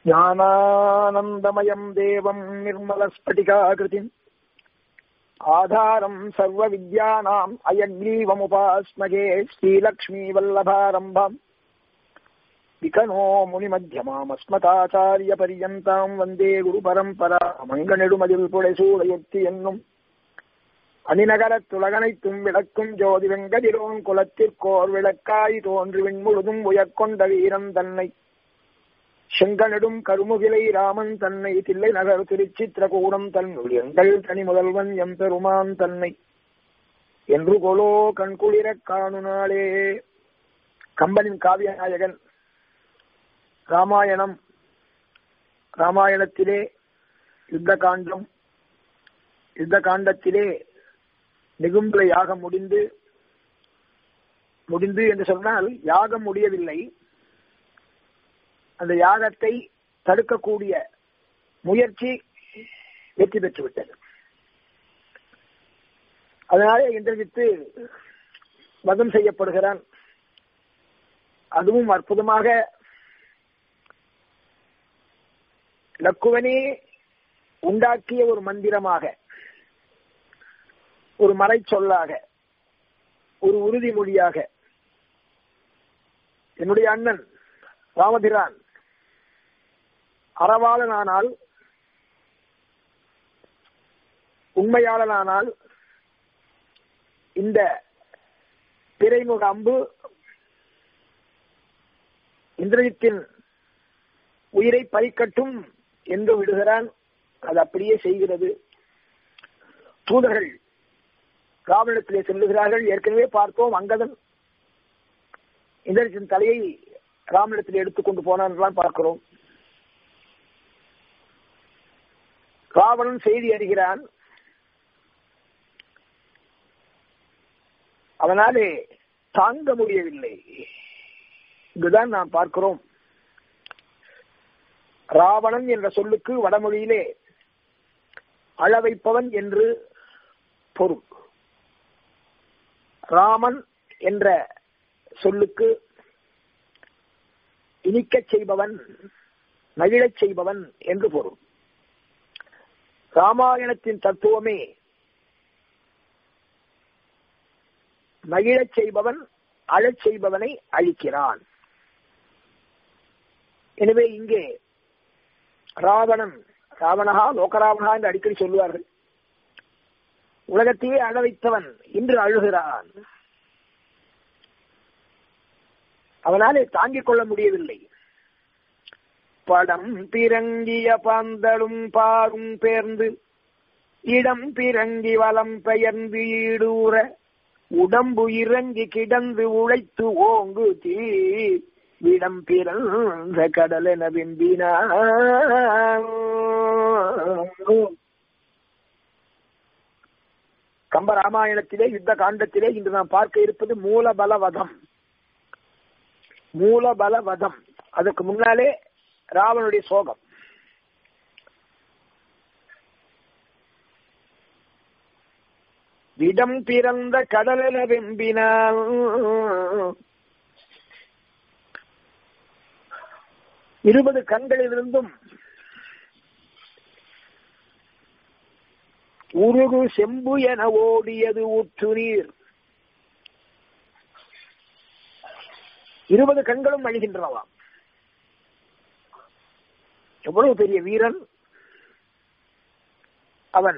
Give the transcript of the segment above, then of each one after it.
ज्ञानानन्दमयम् देवम् निर्मलस्फटिकाकृतिम् आधारम् सर्वविद्यानाम् अयग्रीवमुपास्मगे श्रीलक्ष्मीवल्लभारम्भम् विकनो முனிமத்தியமாமஸ்மதாச்சாரியபரியந்தாம் வந்தே குரு பரம்பரா மங்கநெடுமதில் புடைசூடையொத்தி என்னும் அணிநகரத் துலகனைத்தும் விளக்கும் ஜோதி வெங்கதிரோன் குலத்திற்கோர் விளக்காய் தோன்றி விண்முழுதும் உயர்கொண்ட வீரன் தன்னை செங்கனெடும் கருமுகிலை ராமன் தன்னை தில்லை நகர் திருச்சித்திரகூடம் தன்னுள் எங்கள் தனி முதல்வன் எம்பெருமான் தன்னை என்று கொலோ கண்குளிரக் காணு நாளே கம்பனின் காவிய நாயகன் ராமாயணம் ராமாயணத்திலே யுத்த காண்டம் யுத்த காண்டத்திலே நிகும்பல யாகம் முடிந்து முடிந்து என்று சொன்னால் யாகம் முடியவில்லை அந்த யாகத்தை தடுக்கக்கூடிய முயற்சி வெற்றி பெற்றுவிட்டது அதனாலே இந்திரஜித்து வதம் செய்யப்படுகிறான் அதுவும் அற்புதமாக லக்குவனே உண்டாக்கிய ஒரு மந்திரமாக ஒரு மறை சொல்லாக ஒரு உறுதிமொழியாக என்னுடைய அண்ணன் ராமபிரான் அறவாளனானால் உண்மையாளனானால் இந்த பிறைமுக அம்பு இந்திரஜித்தின் உயிரை பறிக்கட்டும் என்று விடுகிறான் அது அப்படியே செய்கிறது தூதர்கள் ராவணத்திலே செல்லுகிறார்கள் ஏற்கனவே பார்த்தோம் அங்கதன் இந்திரஜித்தின் தலையை ராமனிடத்தில் எடுத்துக்கொண்டு போனான் பார்க்கிறோம் ராவணன் செய்தி அறிகிறான் அவனாலே தாங்க முடியவில்லை இங்குதான் நாம் பார்க்கிறோம் ராவணன் என்ற சொல்லுக்கு வடமொழியிலே அளவைப்பவன் என்று பொருள் ராமன் என்ற சொல்லுக்கு இனிக்கச் செய்பவன் மகிழச் செய்பவன் என்று பொருள் ராமாயணத்தின் தத்துவமே மகிழச் செய்பவன் அழச் செய்பவனை அழிக்கிறான் எனவே இங்கே ராவணன் ராவணகா லோகராவணா என்று அடிக்கடி சொல்லுவார்கள் உலகத்தையே அழ வைத்தவன் இன்று அழுகிறான் அவனாலே தாங்கிக் கொள்ள முடியவில்லை படம் பிறங்கிய பாந்தலும் பாரும் பேர்ந்து இடம் பிறங்கி வலம் பெயர்ந்து ஈடூற உடம்பு இறங்கி கிடந்து உழைத்து ஓங்கு தீ விடம் பிறந்த கடலென விம்பினா கம்ப ராமாயணத்திலே யுத்த காண்டத்திலே இன்று நாம் பார்க்க இருப்பது மூலபலவதம் மூலபலவதம் அதுக்கு முன்னாலே ராவனுடைய சோகம் விடம் பிறந்த கடலென வெம்பினால் இருபது கண்களிலிருந்தும் உருகு செம்பு என ஓடியது ஊற்று நீர் இருபது கண்களும் அழிகின்றனவாம் எவ்வளவு பெரிய வீரன் அவன்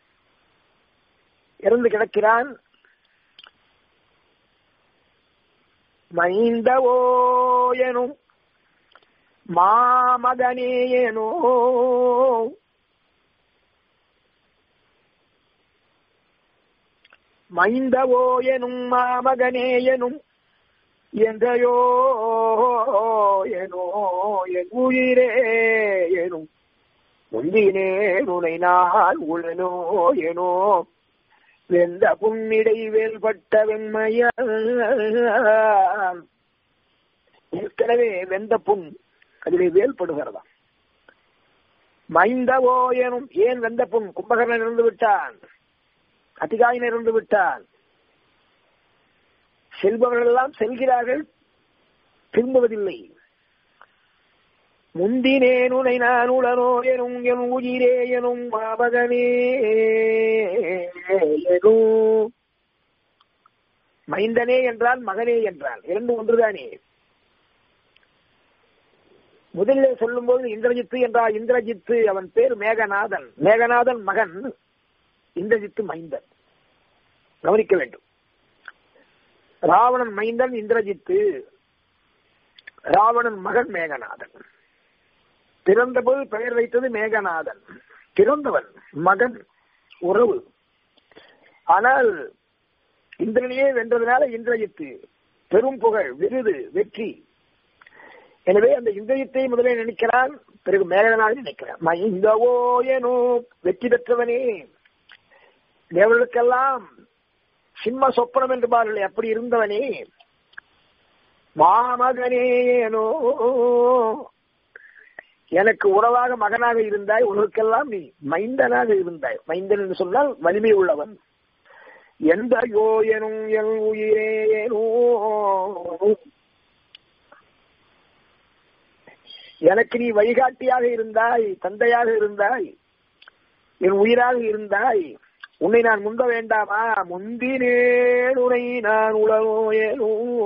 இறந்து கிடக்கிறான் மைந்தவோ எனும் மாமகனேயனோ மைந்தவோ எனும் மாமகனேயனும் எந்தையோ எனோ என் உயிரே எனும் முந்தினே உனை நான் உளனோ எனோ வெந்த புன்னிடை வேல்பட்ட வெண்மைய ஏற்கனவே வெந்த புண் அதிலே வேல்படுகிறதா மைந்தவோ எனும் ஏன் வெந்த புண் கும்பகர்ணன் இருந்து விட்டான் அதிகாயன் இருந்து விட்டான் செல்பவர்கள் எல்லாம் செல்கிறார்கள் திரும்புவதில்லை முந்தினேன் உனை நான் உடனோ எனும் என் உயிரே எனும் மாபகனே எனும் மைந்தனே என்றால் மகனே என்றால் இரண்டு ஒன்றுதானே முதலில் சொல்லும்போது இந்திரஜித்து என்றால் இந்திரஜித்து அவன் பேர் மேகநாதன் மேகநாதன் மகன் இந்திரஜித்து மைந்தன் கவனிக்க வேண்டும் ராவணன் மைந்தன் இந்திரஜித்து ராவணன் மகன் மேகநாதன் பிறந்தபோது பெயர் வைத்தது மேகநாதன் பிறந்தவன் மகன் உறவு ஆனால் இந்திரனையே வென்றதுனால இந்திரஜித்து பெரும் புகழ் விருது வெற்றி எனவே அந்த இந்திரஜித்தை முதலே நினைக்கிறான் பிறகு மேகநாதன் நினைக்கிறான் மைந்தவோ எனோ வெற்றி பெற்றவனே தேவர்களுக்கெல்லாம் சிம்ம சொப்பனம் என்று பாருங்கள் அப்படி இருந்தவனே மாமகனேனோ எனக்கு உறவாக மகனாக இருந்தாய் உனக்கெல்லாம் நீ மைந்தனாக இருந்தாய் மைந்தன் என்று சொன்னால் வலிமை உள்ளவன் எந்த யோ எனும் என் உயிரேனோ எனக்கு நீ வழிகாட்டியாக இருந்தாய் தந்தையாக இருந்தாய் என் உயிராக இருந்தாய் உன்னை நான் முந்த வேண்டாமா முந்தினேன் உனை நான் உலகோ ஏனோ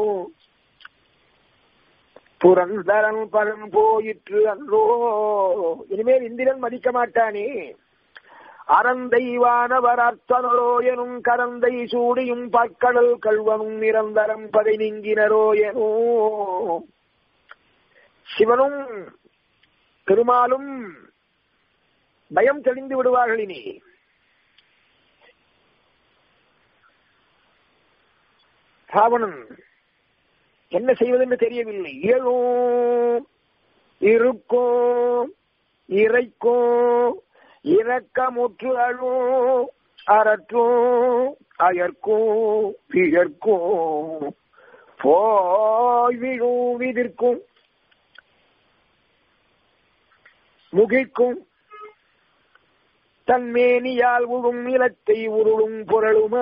புரந்தரன் பரன் போயிற்று அன்றோ இனிமேல் இந்திரன் மதிக்க மாட்டானே அறந்தைவானவர் அர்த்தனரோ எனும் கரந்தை சூடியும் பற்கடல் கல்வனும் நிரந்தரம் பதை நீங்கினரோ எனோ சிவனும் பெருமாளும் பயம் தெளிந்து விடுவார்கள் இனி ராவணன் என்ன செய்வதென்று தெரியவில்லை இயலும் இருக்கும் இறைக்கும் இரக்கமுற்று அழும் அறற்றும் அயர்க்கும் பியர்க்கும் போய் விழுவிதிர்க்கும் முகிக்கும் தன்மேனியால் உழும் நிலத்தை உருளும் புரளுமா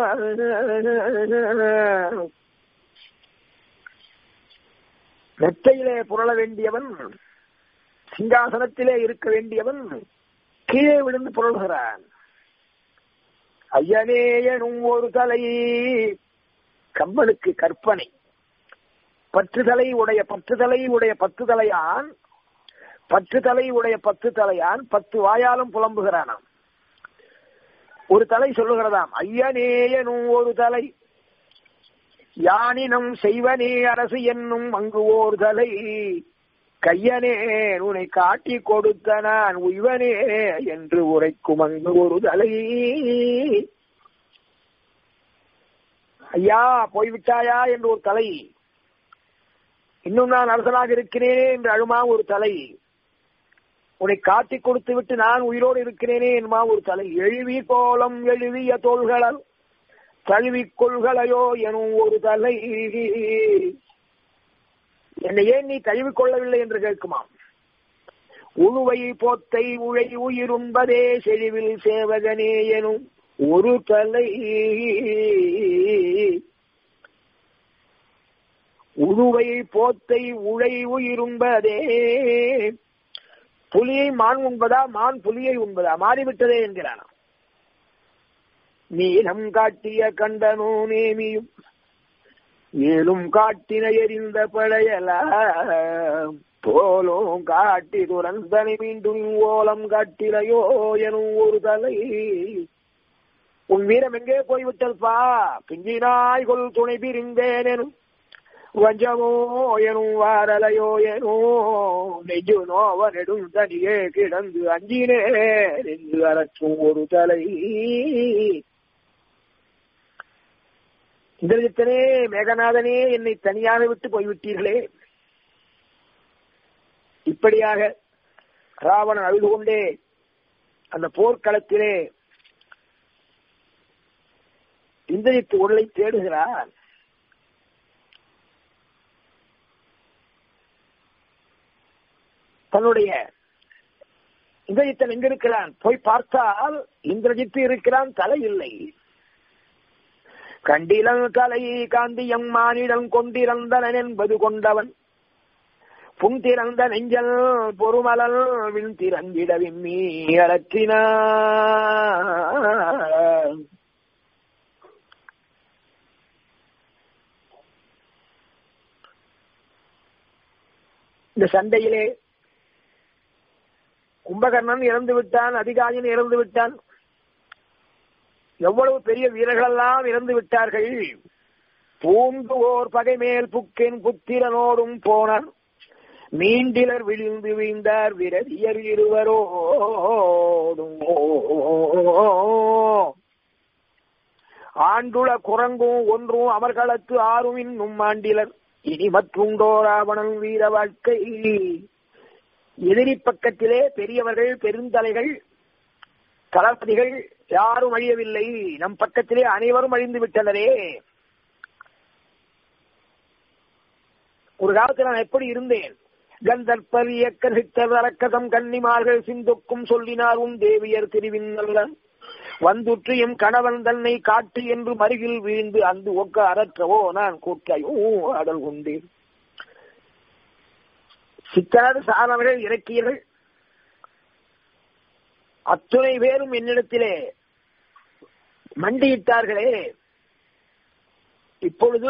மெத்தையிலே புரள வேண்டியவன் சிங்காசனத்திலே இருக்க வேண்டியவன் கீழே விழுந்து புரள்கிறான் ஐயனே எனும் ஒரு தலை கம்பனுக்கு கற்பனை பற்றுதலை உடைய பற்றுதலை உடைய பத்து தலையான் பத்து தலை உடைய பத்து தலையான் பத்து வாயாலும் புலம்புகிறானாம் ஒரு தலை சொல்லுகிறதாம் ஐயனே எனும் ஒரு தலை யானினம் செய்வனே அரசு என்னும் அங்கு ஓர் தலை கையனே உன்னை காட்டி கொடுத்த நான் உய்வனே என்று உரைக்கும் அங்கு ஒரு தலை ஐயா போய்விட்டாயா என்று ஒரு தலை இன்னும் நான் அரசனாக இருக்கிறேனே என்று அழுமா ஒரு தலை உன்னை காட்டி கொடுத்து விட்டு நான் உயிரோடு இருக்கிறேனே என்பா ஒரு தலை எழுவி கோலம் எழுவிய தோள்களல் தழுவிக் கொள்களையோ எனும் ஒரு தலை என்னை ஏன் நீ தழுவிக் கொள்ளவில்லை என்று கேட்குமாம் உழுவை போத்தை உழை உயிரும்பதே செழிவில் சேவகனே எனும் ஒரு தலை உழுவை போத்தை உழை உயிரும்பதே புலியை மான் உண்பதா மான் புலியை உண்பதா மாறிவிட்டதே என்கிறானா நீலம் காட்டிய கண்டனோ நேமியும் மேலும் காட்டின எரிந்த பழையல போலும் காட்டி துறந்தனை மீண்டும் ஓலம் காட்டிலையோ எனும் ஒரு தலை உன் வீரம் எங்கே போய்விட்டல்பா பிஞ்சினாய் கொள் துணை பிரிந்தேன் எனும் வஞ்சமோ எனும் வாரலையோ எனோ நெஞ்சு நோவ நெடும் தனியே கிடந்து அஞ்சினே என்று அரற்றும் ஒரு தலை இந்திரஜித்தனே மேகநாதனே என்னை தனியாக விட்டு போய்விட்டீர்களே இப்படியாக ராவணன் அழுது கொண்டே அந்த போர்க்களத்திலே இந்திரஜித்து உடலை தேடுகிறான் தன்னுடைய இந்திரஜித்தன் எங்க இருக்கிறான் போய் பார்த்தால் இந்திரஜித்து இருக்கிறான் தலை இல்லை கண்டிலன் தலை காந்தியம் மானிடம் கொண்டிருந்தனன் என்பது கொண்டவன் புன் திறந்த நெஞ்சல் பொறுமலல் விண் திறந்திட விம்மி அலற்றினார் இந்த சண்டையிலே கும்பகர்ணன் இறந்து விட்டான் அதிகாயன் இறந்து விட்டான் எவ்வளவு பெரிய வீரர்களெல்லாம் இறந்து விட்டார்கள் பூந்து ஓர் பகைமேல் புக்கின் புத்திரனோடும் போனான் மீண்டிலர் விழுந்து வீழ்ந்தார் விரதியர் இருவரோடும் ஆண்டுள குரங்கும் ஒன்றும் அமர்களத்து ஆறும் இன்னும் ஆண்டிலர் இனி மற்றுண்டோ ராவணன் வீர வாழ்க்கை எதிரி பக்கத்திலே பெரியவர்கள் பெருந்தலைகள் தளபதிகள் யாரும் அழியவில்லை நம் பக்கத்திலே அனைவரும் அழிந்து விட்டனரே ஒரு காலத்தில் நான் எப்படி இருந்தேன் கந்தற்பர் இயக்கர் சித்தர் அரக்கதம் கன்னிமார்கள் சிந்துக்கும் சொல்லினார் உன் தேவியர் திருவின் நல்ல வந்துற்று எம் கணவன் தன்னை காட்டு என்று மருகில் வீழ்ந்து அந்த ஒக்க அறற்றவோ நான் கூட்டையும் அடல் கொண்டேன் சித்தர் சாரவர்கள் இறக்கியர்கள் அத்துணை பேரும் என்னிடத்திலே மண்டியிட்டார்களே இப்பொழுது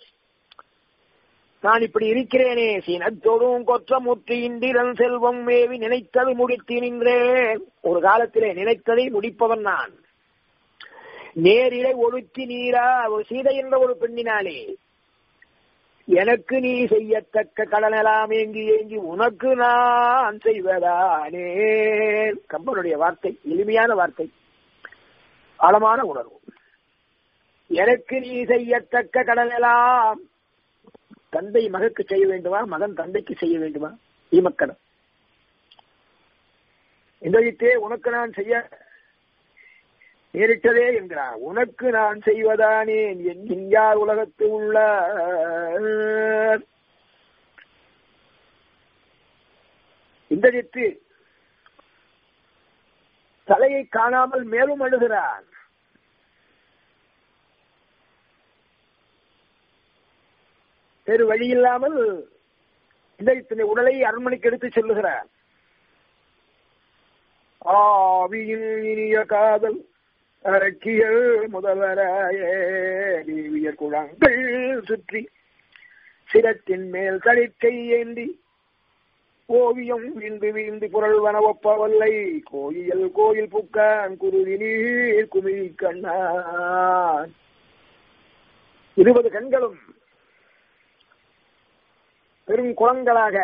நான் இப்படி இருக்கிறேனே சீனத்தோடும் கொற்றமுற்றி இந்திரன் செல்வம் மேவி நினைத்தது முடித்து நின்றேன் ஒரு காலத்திலே நினைத்ததை முடிப்பவன் நான் நேரிலே ஒழுத்தி நீரா ஒரு சீதை என்ற ஒரு பெண்ணினாலே எனக்கு நீ செய்யத்தக்க கடனெல்லாம் ஏங்கி ஏங்கி உனக்கு நான் செய்வதானே கம்பனுடைய வார்த்தை எளிமையான வார்த்தை ஆழமான உணர்வு எனக்கு நீ செய்யத்தக்க கடனெல்லாம் தந்தை மகக்கு செய்ய வேண்டுமா மகன் தந்தைக்கு செய்ய வேண்டுமா ஈமக்கடன் இன்றையிட்டே உனக்கு நான் செய்ய நேரிட்டதே என்கிறார் உனக்கு நான் செய்வதானே என் யார் உலகத்து உள்ள இந்திரஜித்து தலையை காணாமல் மேலும் அழுகிறான் வேறு வழி இல்லாமல் இந்திரஜித்தின் உடலை அரண்மனைக்கு எடுத்து செல்லுகிறார் ஆவியில் இனிய காதல் அரக்கியல் முதல்வராய தேவியர் குழங்கள் சுற்றி சிரத்தின் மேல் கழிக்கை ஏந்தி ஓவியம் வீழ்ந்து வீழ்ந்து புரள்வன ஒப்பவல்லை கோயில் கோயில் புக்கான் குருதி நீர் குமிழ் கண்ணான் இருபது கண்களும் பெரும் குளங்களாக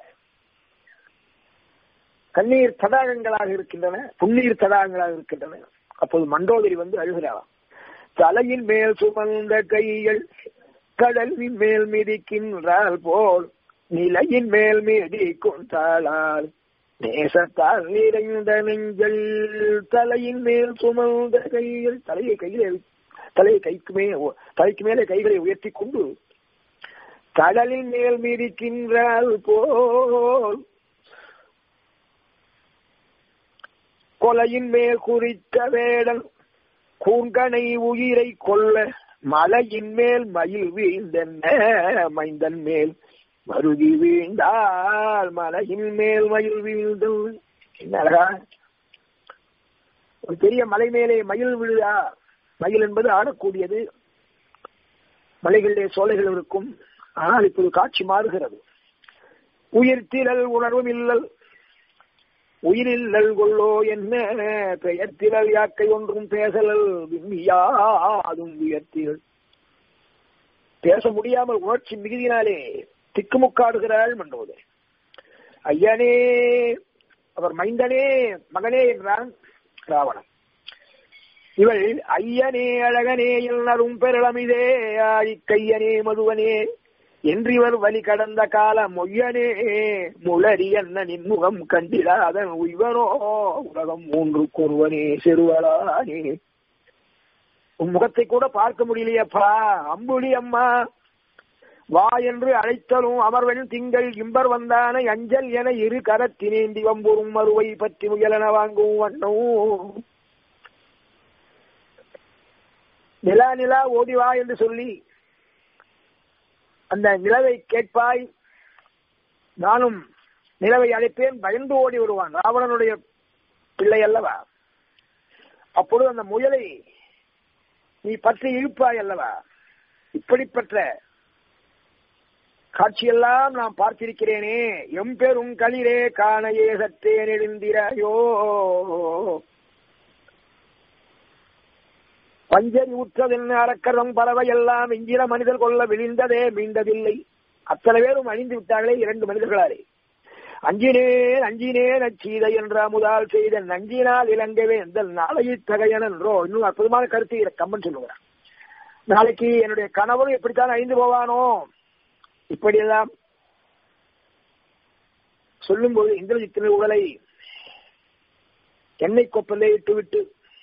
கண்ணீர் தடாகங்களாக இருக்கின்றன புன்னீர் தடாகங்களாக இருக்கின்றன அப்போது மண்டோதரி வந்து அழுகிறாளாம் தலையின் மேல் சுமந்த கைகள் கடலின் மேல் மிதிக்கின்றால் போல் நிலையின் மேல் மிதிக்கும் தாளால் நேசத்தால் நிறைந்த நெஞ்சல் தலையின் மேல் சுமந்த கைகள் தலையை கையிலே தலையை கைக்கு மே தலைக்கு மேலே கைகளை உயர்த்தி கொண்டு கடலின் மேல் மிதிக்கின்றால் போல் கொலையின் மேல் குறித்த வேடல் கூங்கனை உயிரை கொல்ல மலையின் மேல் மயில் வீழ்ந்தென்ன மைந்தன் மேல் மருகி வீழ்ந்தால் மலையின் மேல் மயில் வீழ்ந்தல் என்னடா ஒரு பெரிய மலை மேலே மயில் விழுதா மயில் என்பது ஆடக்கூடியது மலைகளிலே சோலைகள் இருக்கும் ஆனால் இப்போது காட்சி மாறுகிறது உயிர்த்திரல் உணர்வும் இல்லல் உயிரில்லல் கொள்ளோ என்ன பெயர்த்திரல் யாக்கை ஒன்றும் பேசலல் விம்மியாதும் உயர்த்திகள் பேச முடியாமல் உணர்ச்சி மிகுதினாலே திக்குமுக்காடுகிறாள் மண்டோதே ஐயனே அவர் மைந்தனே மகனே என்றான் ராவணன் இவள் ஐயனே அழகனே எல்லாரும் பெருளமிதே ஆழி கையனே மதுவனே என்றிவர் வழி கடந்த கால மொய்யனே முளரி அண்ணனின் முகம் கண்டிடாதன் உய்வனோ உலகம் மூன்று கொருவனே சிறுவலானே உன் முகத்தை கூட பார்க்க முடியலையப்பா அம்புலி அம்மா வா என்று அழைத்தலும் அமர்வன் திங்கள் இம்பர் வந்தான அஞ்சல் என இரு கரத்தினேந்தி வம்புறும் மறுவை பற்றி முயலன வாங்கும் வண்ணம் நிலா நிலா ஓடி வா என்று சொல்லி அந்த நிலவை கேட்பாய் நானும் நிலவை அழைப்பேன் பயந்து ஓடி வருவான் ராவணனுடைய பிள்ளை அல்லவா அப்பொழுது அந்த முயலை நீ பற்றி இழுப்பாய் அல்லவா இப்படிப்பட்ட காட்சியெல்லாம் நான் பார்த்திருக்கிறேனே எம்பெரும் களிரே காண ஏசத்தேன் எழுந்திராயோ பஞ்சரி உற்றதென்ன அறக்கரம் பறவை எல்லாம் இஞ்சிர மனிதர் கொள்ள விழிந்ததே மீண்டதில்லை அத்தனை பேரும் அழிந்து விட்டார்களே இரண்டு மனிதர்களாலே அஞ்சினேன் அஞ்சினேன் அச்சீதை என்ற முதல் செய்த நஞ்சினால் இலங்கவே இந்த நாளையை தகையன் என்றோ இன்னும் அற்புதமான கருத்து இதை கம்மன் சொல்லுகிறான் நாளைக்கு என்னுடைய கணவரும் எப்படித்தான் அழிந்து போவானோ இப்படியெல்லாம் சொல்லும்போது இந்திரஜித்தின் உடலை எண்ணெய் கொப்பலே இட்டுவிட்டு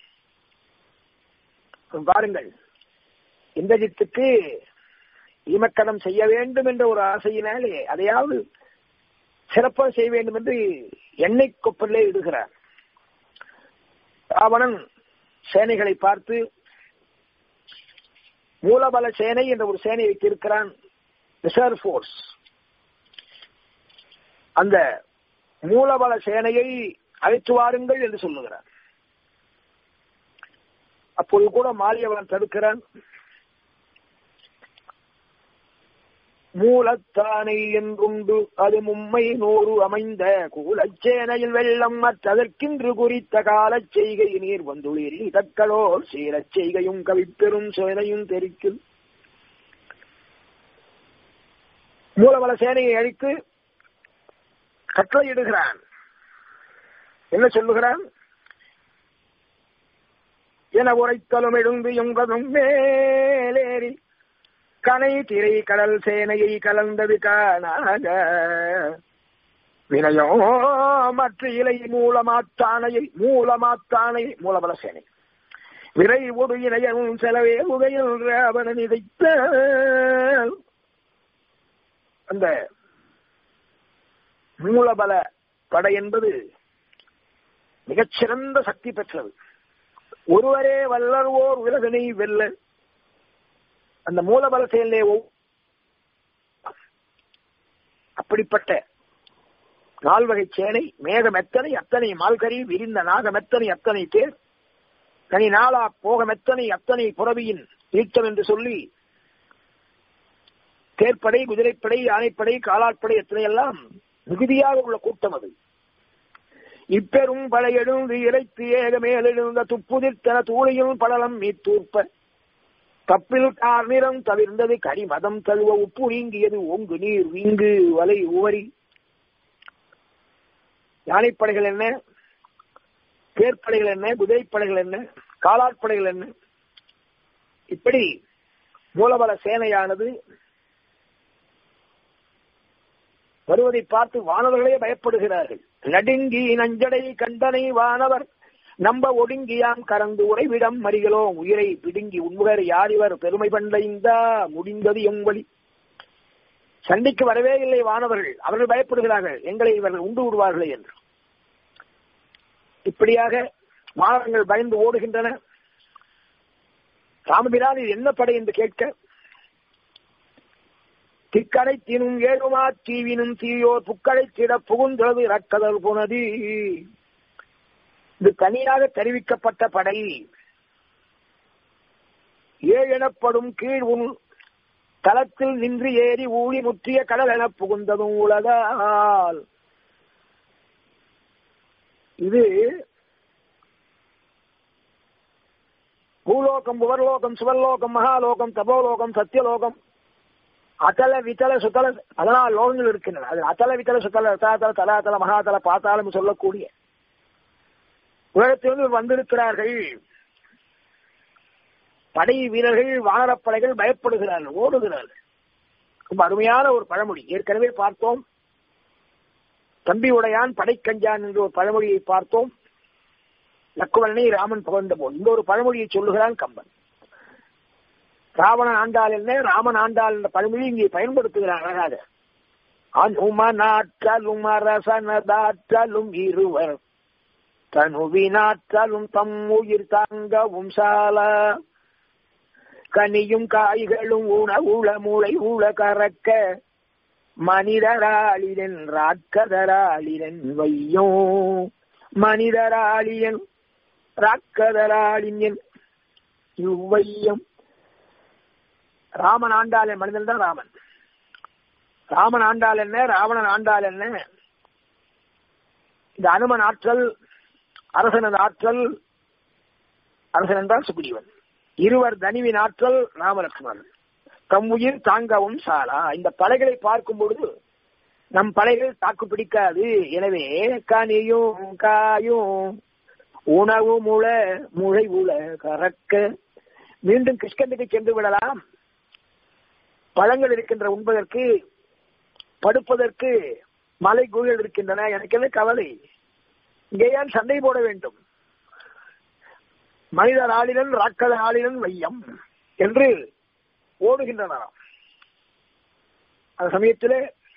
பாருங்கள் இந்திரஜித்துக்கு ஈமக்கடம் செய்ய வேண்டும் என்ற ஒரு ஆசையினாலே அதையாவது சிறப்பாக செய்ய வேண்டும் என்று எண்ணெய் கொப்பலே இடுகிறார் ராவணன் சேனைகளை பார்த்து மூலபல சேனை என்ற ஒரு சேனை வைத்திருக்கிறான் ரிசர்வ் போர்ஸ் அந்த மூலபல சேனையை அழைத்து வாருங்கள் என்று சொல்லுகிறார் அப்பொழுது கூட மாலியவன் தடுக்கிறான் மூலத்தானை என்றுண்டு அது மும்மை நூறு அமைந்த கூலச்சேனையில் வெள்ளம் மற்றதற்கின்று குறித்த காலச் செய்கை நீர் வந்துளிரி தக்களோர் சீரச் செய்கையும் கவிப்பெரும் சேனையும் தெரிக்கும் மூலவள சேனையை அழித்து கட்டளையிடுகிறான் என்ன சொல்லுகிறான் என உரைத்தலும் எழுந்து எங்கதும் மேலேறி கனை திரை கடல் சேனையை கலந்தது காணாக வினயோ மற்ற இலை மூலமாத்தானையை மூலமாத்தானை மூலபல சேனை விரை ஒரு இணையனும் செலவே உகையில் அவன் இதைத்த அந்த மூலபல படை என்பது மிகச்சிறந்த சக்தி பெற்றது ஒருவரே வல்லர்வோர் உலகனை வெல்ல அந்த மூலபல செயலே அப்படிப்பட்ட நால்வகை சேனை மேகம் எத்தனை அத்தனை மால்கறி விரிந்த நாகம் எத்தனை அத்தனை பேர் தனி நாளா போகம் எத்தனை அத்தனை புறவியின் ஈட்டம் என்று சொல்லி தேர்ப்படை குதிரைப்படை யானைப்படை காலாட்படை எத்தனை எல்லாம் மிகுதியாக உள்ள கூட்டம் அது இப்பெரும் படையெழுந்து இறைத்து ஏக மேலெழுந்த துப்புதிர்த்தன தூளியும் படலம் மீத்தூர்ப்ப தப்பில் கார் நிறம் தவிர்ந்தது கரிமதம் தழுவ உப்பு நீங்கியது ஓங்கு நீர் வீங்கு வலை உவரி யானைப்படைகள் என்ன தேர்ப்படைகள் என்ன குதிரைப்படைகள் என்ன காலாட்படைகள் என்ன இப்படி மூலபல சேனையானது வருவதை பார்த்து வானவர்களே பயப்படுகிறார்கள் நடுங்கி நஞ்சடை கண்டனை வானவர் நம்ப ஒடுங்கியாம் கறந்து உறைவிடம் மறிகளோம் உயிரை பிடுங்கி உண்முகர் யார் இவர் பெருமை பண்டைந்தா முடிந்தது எவ்வழி சண்டைக்கு வரவே இல்லை வானவர்கள் அவர்கள் பயப்படுகிறார்கள் எங்களை இவர்கள் உண்டு விடுவார்களே என்று இப்படியாக மாணவர்கள் பயந்து ஓடுகின்றன ராமபிரான் இது என்ன படை என்று கேட்க திக்கடை தீனும் ஏழுமா தீவினும் தீயோர் புக்கடை திட புகுந்தது ரக்கதல் புனதி இது தனியாக தெரிவிக்கப்பட்ட படை ஏழ் எனப்படும் கீழ் உன் தளத்தில் நின்று ஏறி ஊழி முற்றிய கடல் என புகுந்ததும் உலகால் இது பூலோகம் புவர்லோகம் சுவர்லோகம் மகாலோகம் தபோலோகம் சத்தியலோகம் அத்தல வித்தல சுத்தல அதனால் லோகங்கள் இருக்கின்றன அது அத்தல வித்தல சுத்தல ரசாதல தலாதல மகாதல பாத்தாலம் சொல்லக்கூடிய உலகத்திலிருந்து வந்திருக்கிறார்கள் படை வீரர்கள் வானரப்படைகள் பயப்படுகிறார்கள் ஓடுகிறார்கள் ரொம்ப அருமையான ஒரு பழமொழி ஏற்கனவே பார்த்தோம் தம்பி உடையான் படைக்கஞ்சான் என்ற ஒரு பழமொழியை பார்த்தோம் லக்குவலனை ராமன் புகழ்ந்த போது இந்த ஒரு பழமொழியை சொல்லுகிறான் கம்பன் ராவணன் ஆண்டாள் என்ன ராமன் ஆண்டாள் என்ற பழமொழி இங்கே பயன்படுத்துகிறான் அழகாக அனுமனாற்றலும் அரசனதாற்றலும் இருவர் தனுவினாற்றலும் தம் உயிர் தாங்கவும் சால கனியும் காய்களும் உண உள மூளை உள கறக்க மனிதராளினன் ராக்கதராளினன் வையோ மனிதராளியன் ராக்கதராளியன் இவ்வையம் ராமன் ஆண்டாள் மனிதன் தான் ராமன் ராமன் ஆண்டாள் என்ன ராவணன் ஆண்டாள் என்ன இந்த அனுமன் ஆற்றல் அரசனது ஆற்றல் அரசன் என்றால் சுக்ரீவன் இருவர் தனிவின் ஆற்றல் ராமலட்சுமணன் தம் உயிர் தாங்கவும் சாலா இந்த படைகளை பார்க்கும் பொழுது நம் படைகள் தாக்கு பிடிக்காது எனவே கனியும் காயும் உணவு முள முளை உள கறக்க மீண்டும் கிருஷ்ணனுக்கு சென்று விடலாம் பழங்கள் இருக்கின்ற உண்பதற்கு படுப்பதற்கு மலை குகைகள் இருக்கின்றன எனக்கு என்ன கவலை இங்கேயான் சண்டை போட வேண்டும் மனிதர் ஆளினன் ராக்கத ஆளினன் வையம் என்று ஓடுகின்றனராம் அந்த சமயத்தில்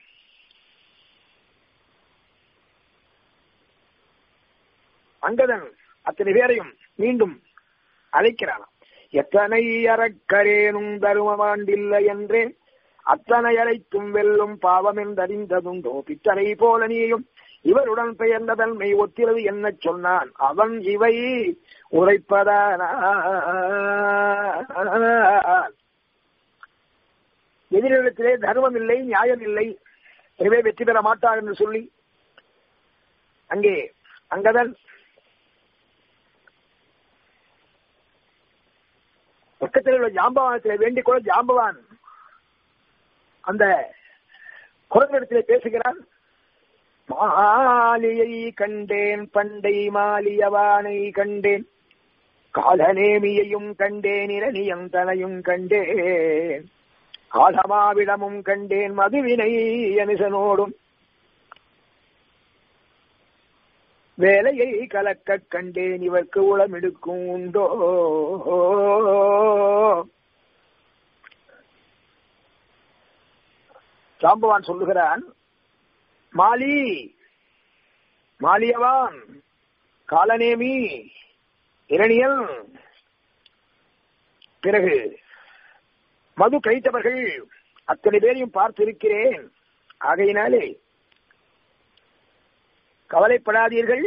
அங்கதன் அத்தனை பேரையும் மீண்டும் அழைக்கிறானாம் எத்தனை அறக்கரேனும் தருமமாண்டில்லை என்றே அத்தனை அழைத்தும் வெல்லும் பாவம் என்றறிந்ததுண்டோ பித்தனை போல நீயும் இவருடன் பெயர்ந்த தன்மை ஒத்திரவு என்ன சொன்னான் அவன் இவை உரைப்பதான எதிரிடத்திலே தர்மம் இல்லை நியாயம் இல்லை எனவே வெற்றி பெற மாட்டார் என்று சொல்லி அங்கே அங்கதன் பக்கத்தில் உள்ள ஜாம்பவானத்திலே வேண்டிக் கொள்ள ஜாம்பவான் அந்த குரங்கிடத்திலே பேசுகிறான் மாலியை கண்டேன் பண்டை மாலியவானை கண்டேன் காலநேமியையும் கண்டேன் இரணியம் தனையும் கண்டேன் ஆலமாவிடமும் கண்டேன் மதுவினை அனுசனோடும் வேலையை கலக்க கண்டேன் இவர்க்கு உளமெடுக்கும் உண்டோ சாம்பவான் சொல்லுகிறான் மாலி மாலியவான் காலநேமி இரணியல் பிறகு மது கைத்தவர்கள் அத்தனை பேரையும் பார்த்திருக்கிறேன் ஆகையினாலே கவலைப்படாதீர்கள்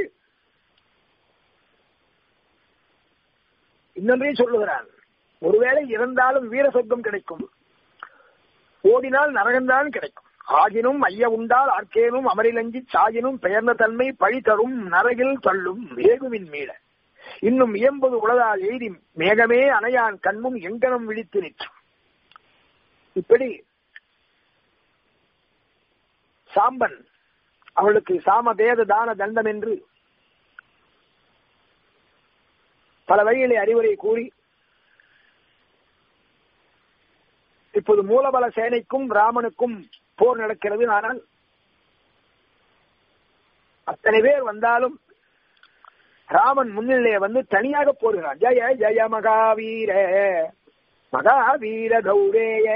இன்னொன்றே சொல்லுகிறான் ஒருவேளை இறந்தாலும் வீர சொர்க்கம் கிடைக்கும் ஓடினால் நரகம்தான் கிடைக்கும் ஆகினும் ஐய உண்டால் ஆர்க்கேனும் அமரிலஞ்சி சாகினும் பெயர்ந்த தன்மை பழி தரும் நரகில் தள்ளும் வேகுவின் மீள இன்னும் இயம்பது உலகால் எய்தி மேகமே அணையான் கண்மும் எங்கனம் விழித்து நிற்கும் இப்படி சாம்பன் அவளுக்கு சாம வேத தான தண்டம் என்று பல வழிகளை அறிவுரை கூறி இப்போது மூலபல சேனைக்கும் ராமனுக்கும் போர் நடக்கிறது ஆனால் அத்தனை பேர் வந்தாலும் ராமன் முன்னிலையே வந்து தனியாக போடுகிறான் ஜய ஜய மகாவீர மகாவீர கௌரேய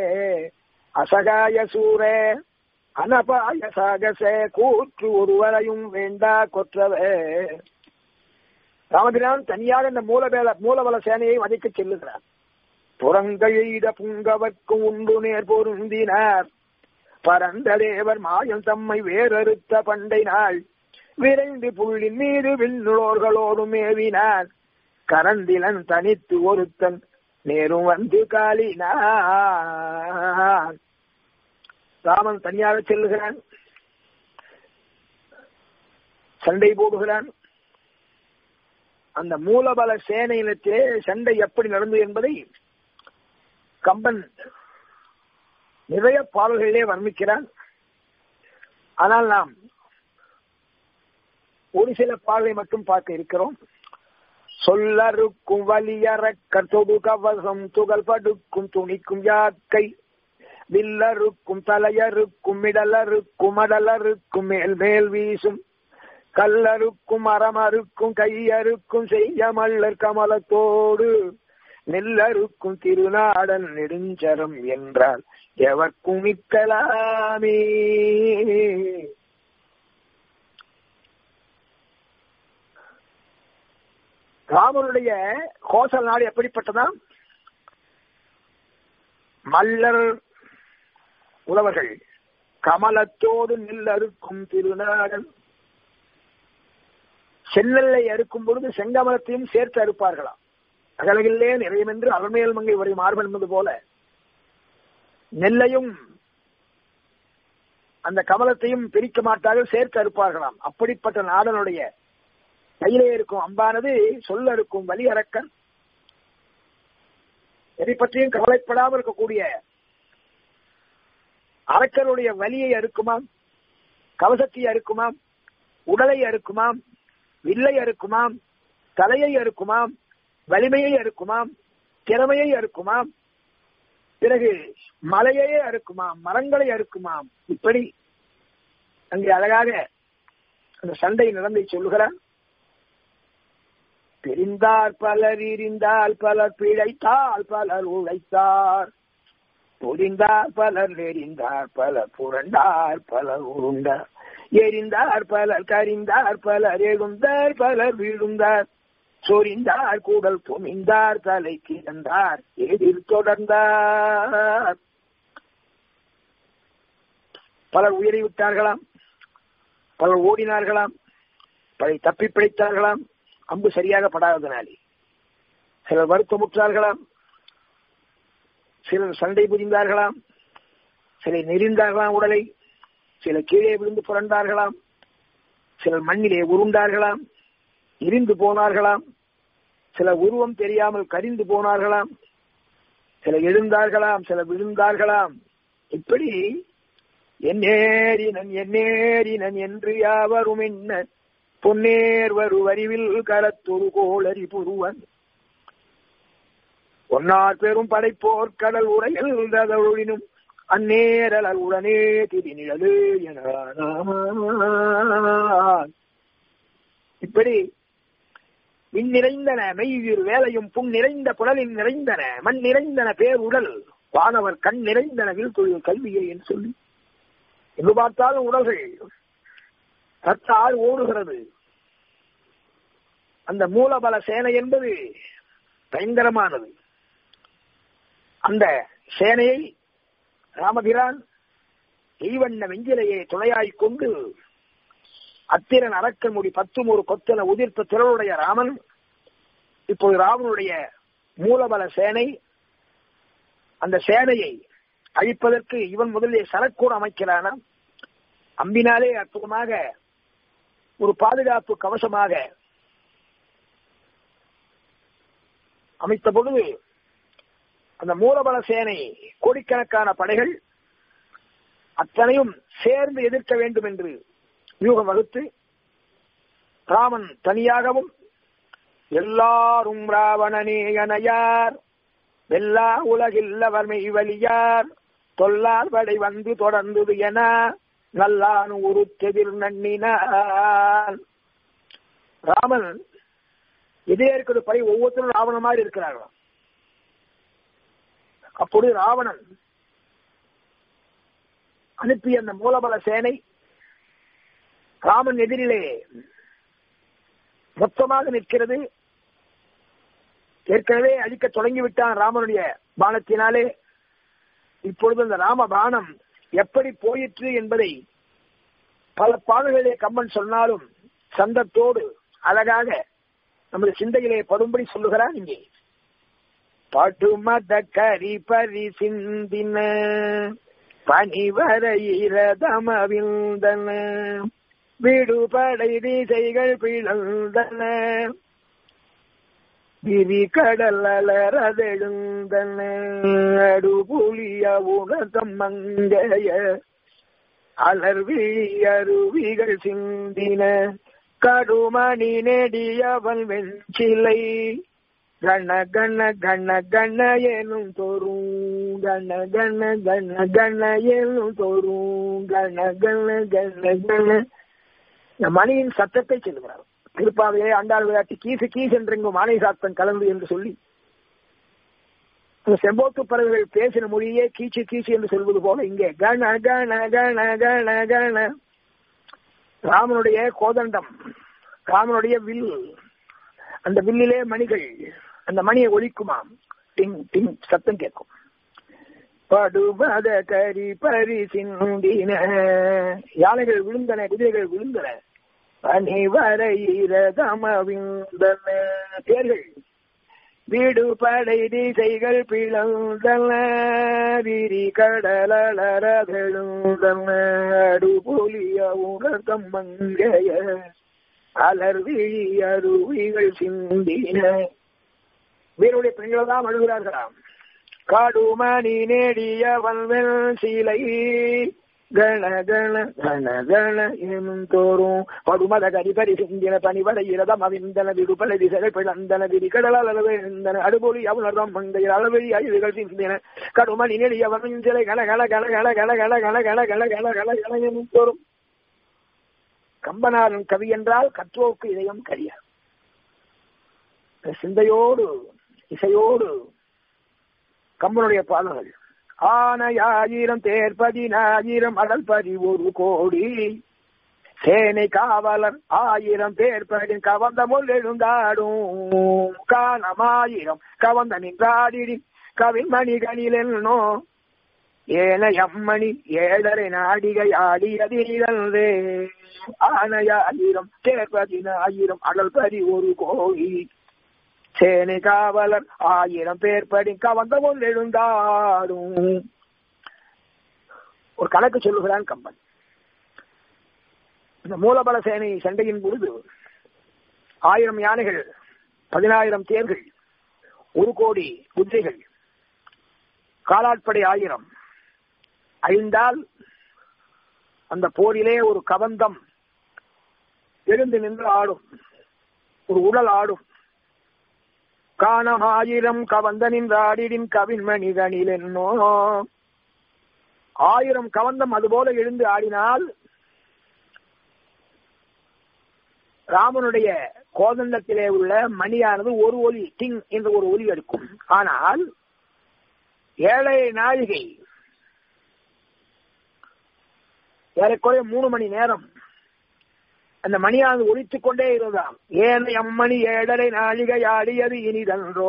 அசகாய சூர அனபாய சாகச கூற்று ஒருவரையும் வேண்டா கொற்றவே ராமபிரான் தனியாக இந்த மூலபேல மூலபல சேனையை வதைக்க செல்லுகிறார் புறங்கெய்த புங்கவர்க்கும் உண்டு நேர் பொருந்தினார் பரந்த தேவர் மாயம் தம்மை வேறறுத்த பண்டை நாள் விரைந்து புள்ளின் மீது விண்ணுளோர்களோடு மேவினார் கரந்திலன் தனித்து ஒருத்தன் நேரும் வந்து காலினான் ராமன் தனியாக செல்லுகிறான் சண்டை போடுகிறான் அந்த மூலபல சேனையினத்திலே சண்டை எப்படி நடந்தது என்பதை கம்பன் நிறைய பாடல்களிலே வர்ணிக்கிறான் ஆனால் நாம் ஒரு சில பாடலை மட்டும் பார்க்க இருக்கிறோம் சொல்லறுக்கும் வலியறக்க தொடு கவசம் துகள் படுக்கும் துணிக்கும் யாக்கை வில்லறுக்கும் தலையறுக்கும் மிடலறுக்கும் மடலறுக்கும் மேல் மேல் வீசும் கல்லறுக்கும் மரமறுக்கும் கையறுக்கும் செய்ய மல்லர் கமலத்தோடு நெல்லறுக்கும் திருநாடன் நெடுஞ்சரம் என்றால் எவர்க்கும் மிக்கலாமே ராமனுடைய கோசல் நாடு எப்படிப்பட்டதா மல்லர் உழவர்கள் கமலத்தோடு நெல் அறுக்கும் திருநாடன் சென்னல்லை அறுக்கும் பொழுது செங்கமலத்தையும் சேர்த்து அறுப்பார்களாம் அகலகில்லே நிறையமென்று அருமேல் மங்கை வரை மார்பன் என்பது போல நெல்லையும் அந்த கமலத்தையும் பிரிக்க மாட்டார்கள் சேர்த்து அறுப்பார்களாம் அப்படிப்பட்ட நாடனுடைய கையிலே இருக்கும் அம்பானது சொல்ல இருக்கும் வலி அரக்கன் எதை பற்றியும் கவலைப்படாமல் இருக்கக்கூடிய அரக்கனுடைய வலியை அறுக்குமாம் கவசத்தை அறுக்குமாம் உடலை அறுக்குமாம் வில்லை அறுக்குமாம் தலையை அறுக்குமாம் வலிமையை அறுக்குமாம் திறமையை அறுக்குமாம் பிறகு மலையே அறுக்குமாம் மரங்களை அறுக்குமாம் இப்படி அங்கே அழகாக அந்த சண்டை நடந்தை சொல்லுகிறான் பிரிந்தார் பலர் இருந்தால் பலர் பிழைத்தால் பலர் உழைத்தார் புரிந்தார் பலர் நெறிந்தார் பலர் புரண்டார் பலர் உருண்டார் எரிந்தார் பலர் கரிந்தார் பலர் எழுந்தார் பலர் வீழுந்தார் சொரிந்தார் கூடல் துணிந்தார் தலை கிடந்தார் எதிர் தொடர்ந்தார் பலர் உயிரை விட்டார்களாம் பலர் ஓடினார்களாம் பலர் தப்பி பிழைத்தார்களாம் அம்பு சரியாக படாததினாலே சிலர் வருத்தமுற்றார்களாம் சிலர் சண்டை புரிந்தார்களாம் சிலர் நெறிந்தார்களாம் உடலை சிலர் கீழே விழுந்து புரண்டார்களாம் சிலர் மண்ணிலே உருண்டார்களாம் இரிந்து போனார்களாம் சில உருவம் தெரியாமல் கரிந்து போனார்களாம் சில எழுந்தார்களாம் சில விழுந்தார்களாம் இப்படி என்னேறினன் என்னேறினன் என்று யாவரும் என்ன பொன்னேர் வருவறிவில் களத்தொரு கோளறி புருவன் ஒன்னார் பெரும் படைப்போர் கடல் உரையில் ததொழினும் அந்நேரல் உடனே திரிநிழலு என இப்படி விண் நிறைந்தன மெய்யுயிர் வேலையும் புண் நிறைந்த புலலில் நிறைந்தன மண் நிறைந்தன பேர் உடல் வானவர் கண் நிறைந்தன வில் தொழில் கல்வியை என்று சொல்லி எங்கு பார்த்தாலும் உடல்கள் ரத்தால் ஓடுகிறது அந்த மூலபல சேனை என்பது பயங்கரமானது அந்த சேனையை ராமபிரான் ஈவண்ண வெஞ்சிலையை துணையாய்க் கொண்டு அத்திரன் அரக்கன் முடி பத்தும் ஒரு கொத்தன உதிர்த்த திரளுடைய ராமன் இப்போது ராமனுடைய மூலபல சேனை அந்த சேனையை அழிப்பதற்கு இவன் முதலில் சரக்கூட அமைக்கிறானா அம்பினாலே அற்புதமாக ஒரு பாதுகாப்பு கவசமாக அமைத்த பொழுது அந்த மூலபல சேனை கோடிக்கணக்கான படைகள் அத்தனையும் சேர்ந்து எதிர்க்க வேண்டும் என்று வியூகம் வகுத்து ராமன் தனியாகவும் எல்லாரும் ராவணனே அணையார் வெல்லா உலகில் வர்மை வலியார் தொல்லார் படை வந்து தொடர்ந்தது என நல்லான் உருத்தெதிர் நன்னினான் ராமன் எதிரே இருக்கிற படை ஒவ்வொருத்தரும் ராவணன் மாதிரி இருக்கிறார்களாம் அப்பொழுது ராவணன் அனுப்பிய அந்த மூலபல சேனை ராமன் எதிரிலே மொத்தமாக நிற்கிறது ஏற்கனவே அழிக்க தொடங்கிவிட்டான் ராமனுடைய பானத்தினாலே இப்பொழுது அந்த ராம பானம் எப்படி போயிற்று என்பதை பல பாடல்களிலே கம்மன் சொன்னாலும் சந்தத்தோடு அழகாக நமது சிந்தையிலே படும்படி சொல்லுகிறான் இங்கே பாட்டு மத கரி பரி சிந்தின பனிவரையிரதமவிந்தன விடுபடை திசைகள் பிளந்தன விரி கடல் அலறதெழுந்தன அடுபுலிய உணர்தம் மங்கைய அலர்வி அருவிகள் சிந்தின கடுமணி நெடியவன் வெஞ்சிலை கண கண கண கண எனும் தோறும் கண கண கண கண எனும் தோறும் கண கண கண கண இந்த மணியின் சத்தத்தை சொல்லுகிறார் திருப்பாவையை ஆண்டாள் விளையாட்டு கீசு கீஸ் என்றெங்கும் மானை சாத்தன் கலந்து என்று சொல்லி அந்த செம்போத்து பறவைகள் பேசின மொழியே கீச்சு கீச்சு என்று சொல்வது போல இங்கே கண கண கண கண கண ராமனுடைய கோதண்டம் ராமனுடைய வில் அந்த வில்லிலே மணிகள் அந்த மணியை ஒழிக்குமாம் டிங் டிங் சத்தம் கேட்கும் படுமத கரி பரி சிந்தின யானைகள் விழுந்தன குதிரைகள் விழுந்தன பணிவரையிரதமவிந்தன தேர்கள் வீடு படை திசைகள் பிளந்தன விரி கடலரதெழுந்தன அடுபொலிய உணர்த்தம் மங்கைய அலர் விழி அருவிகள் சிந்தின வீருடைய பெண்கள் தான் அழுகிறார்களாம் காடுமணி நேடிய வல்வெல் சீலை கண கண கண கண எனும் தோறும் படுமத கரிபரி சிந்தின பணிவட இரதம் அவிந்தன விடுபல திசைகள் பிளந்தன விரி கடல் அளவு எழுந்தன அடுபொலி அவுணர்தம் மங்கையில் அளவழி அழிவுகள் சிந்தின கடுமணி நெடிய வல்வெல் சிலை கண கண கண கண கண கண கண கண கண கண கண கண எனும் தோறும் கம்பனாரின் கவி என்றால் கற்றோக்கு இதயம் கரியா சிந்தையோடு இசையோடு கம்பனுடைய பாடல்கள் ஆனையாயிரம் தேர்பதினாயிரம் அடல் பதி ஒரு கோடி சேனை காவலர் ஆயிரம் பேர்படி கவந்த முள் எழுந்தாடும் காணமாயிரம் கவந்த நின்றாடிடி கவிமணிகளில் என்னோ ஏனையம்மணி ஏழரை நாடிகை ஆடியதிலே ஆனையாயிரம் தேர்பதினாயிரம் அடல் பதி ஒரு கோடி சேனை காவலர் ஆயிரம் பேர் படி கவந்த முன் எழுந்தாடும் ஒரு கணக்கு சொல்லுகிறான் கம்பன் இந்த மூலபல சேனை சண்டையின் பொழுது ஆயிரம் யானைகள் பதினாயிரம் தேர்கள் ஒரு கோடி குதிரைகள் காலாட்படை ஆயிரம் அழிந்தால் அந்த போரிலே ஒரு கவந்தம் எழுந்து நின்று ஆடும் ஒரு உடல் ஆடும் காணமாயிரம் கவந்த நின்றாடிடின் கவின் மனிதனில் என்னோ ஆயிரம் கவந்தம் அதுபோல எழுந்து ஆடினால் ராமனுடைய கோதண்டத்திலே உள்ள மணியானது ஒரு ஒலி டிங் என்ற ஒரு ஒலி எடுக்கும் ஆனால் ஏழை நாழிகை ஏறக்குறைய மூணு மணி நேரம் அந்த மணியானது ஒழித்துக் கொண்டே இருந்தாம் ஏன் அம்மணி ஏழரை நாழிகை ஆடியது இனிதன்றோ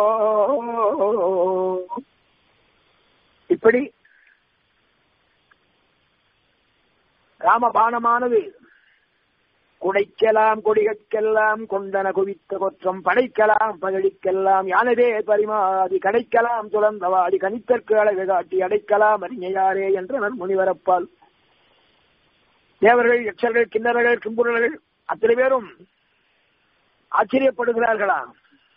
இப்படி ராமபானமானது குடைக்கலாம் கொடிகற்கெல்லாம் கொண்டன குவித்த கொற்றம் படைக்கலாம் பகழிக்கெல்லாம் யானதே பரிமாதி கடைக்கலாம் துறந்தவாடி கனித்தற்கு அழகு காட்டி அடைக்கலாம் அறிஞையாரே என்றனர் முனிவரப்பால் தேவர்கள் யக்ஷர்கள் கிண்ணறர்கள் கிம்புரர்கள் அத்தனை பேரும் ஆச்சரியப்படுகிறார்களாம்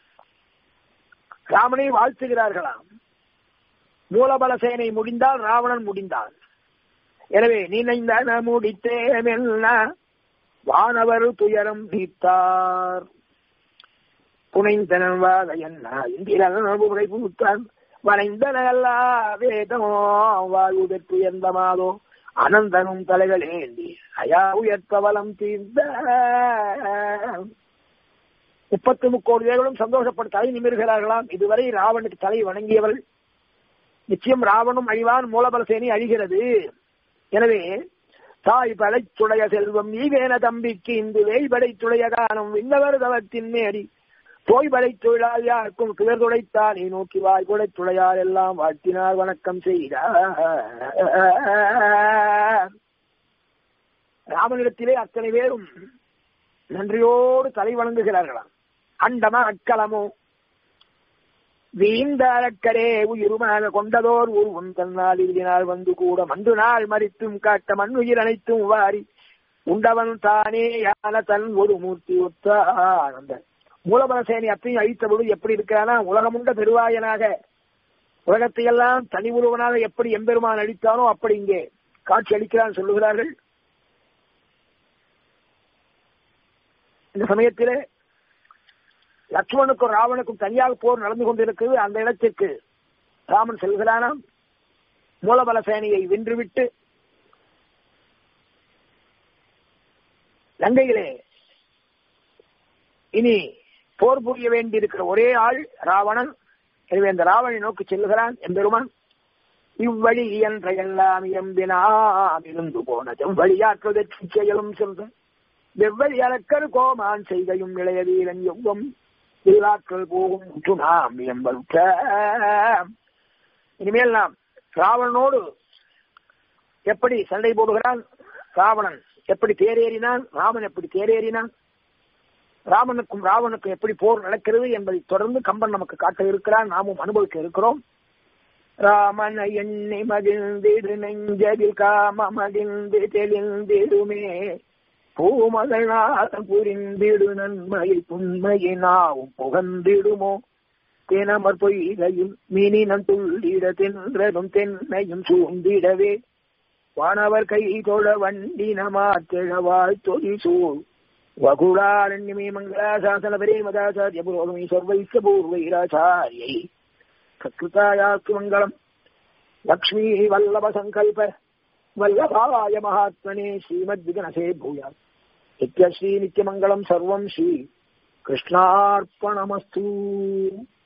ராமனை வாழ்த்துகிறார்களாம் மூலபல சேனை முடிந்தால் ராவணன் முடிந்தான் எனவே நினைந்த முடித்தேமெல்ல வானவர் துயரம் நீத்தார் புனைந்தனன் வாத என்ன இந்திரன் உரை பூத்தான் வளைந்தன அல்லா வேதமோ வாழ்வு பெற்று எந்த மாதோ அனந்தனும் தலைகளேந்தி அயா உயர்த்தவலம் தீர்ந்த முப்பத்தி முக்கோடி பேர்களும் சந்தோஷப்பட்டு தலை நிமிர்கிறார்களாம் இதுவரை ராவனுக்கு தலை வணங்கியவர்கள் நிச்சயம் ராவனும் அழிவான் மூலபல சேனை அழிகிறது எனவே தாய் படைத்துடைய செல்வம் ஈவேன தம்பிக்கு இந்து வேய் படைத்துடைய காலம் விண்ணவர் தவத்தின் மேடி தோய் படைத்துழால் யாருக்கும் துயர் துடைத்தானே நோக்கி வாய் குடைத்துழையார் எல்லாம் வாழ்த்தினார் வணக்கம் செய்தார் ராமனிடத்திலே அத்தனை பேரும் நன்றியோடு தலை வணங்குகிறார்களாம் அண்டம அக்களமோ வீந்த அறக்கரே உயிருமாக கொண்டதோர் உருவம் தன்னால் இறுதினால் வந்து கூட மண்டு நாள் மறித்தும் காட்ட மண்ணுயிர் அனைத்தும் வாரி உண்டவன் தானே யான தன் ஒரு மூர்த்தி ஒத்த ஆனந்த மூலபல சேனை அத்தையும் அழித்த பொழுது எப்படி இருக்கிறானா உலகமுண்ட பெருவாயனாக உலகத்தை எல்லாம் தனி உருவனாக எப்படி எம்பெருமான் அளித்தானோ அப்படி இங்கே காட்சி அளிக்கிறான் சொல்லுகிறார்கள் இந்த சமயத்திலே லட்சுமணுக்கும் ராவனுக்கும் தனியாக போர் நடந்து கொண்டிருக்கிறது அந்த இடத்திற்கு ராமன் செல்கிறானாம் மூலபல சேனையை வென்றுவிட்டு லங்கையிலே இனி போர் புரிய வேண்டியிருக்கிற ஒரே ஆள் ராவணன் எனவே அந்த ராவணனை நோக்கி செல்லுகிறான் எம்பெருமான் இவ்வழி என்ற எல்லாம் எம்பினாம் இருந்து போன செவ்வழியாற்றுவதற்கு செயலும் சென்ற வெவ்வழி அலக்கர் கோமான் செய்கையும் இளைய வீரன் எவ்வம் இல்லாற்றல் போகும் நாம் எம்பல் இனிமேல் நாம் ராவணனோடு எப்படி சண்டை போடுகிறான் ராவணன் எப்படி தேரேறினான் ராமன் எப்படி தேரேறினான் ராமனுக்கும் ராவனுக்கும் எப்படி போர் நடக்கிறது என்பதை தொடர்ந்து கம்பன் நமக்கு காட்ட இருக்கிறான் நாமும் அனுபவிக்க இருக்கிறோம் ராமன எண்ணி மகிழ்ந்திடு நெஞ்சதில் காம மகிழ்ந்து தெளிந்திடுமே பூமகநாதன் புரிந்திடு நன்மையில் புண்மையினாவும் புகந்திடுமோ தினமர் பொய்கையும் மினினம் துள்ளிட தென்றலும் தென்னையும் சூழ்ந்திடவே வானவர் கை தொழ வண்டினமாத்திழவாய் தொதி சூழ் வகுடாரண்யமே மங்களாசாசன பிரேமதாச்சாரிய புரோகமே சர்வைச்ச பூர்வைராச்சாரியை சத்கிருதாயாஸ்து மங்களம் லக்ஷ்மீ வல்லப சங்கல்ப வல்லபாய மகாத்மனே ஸ்ரீமத் விகனசே பூயா நித்யஸ்ரீ நித்யமங்கலம் சர்வம் ஸ்ரீ கிருஷ்ணார்ப்பணமஸ்து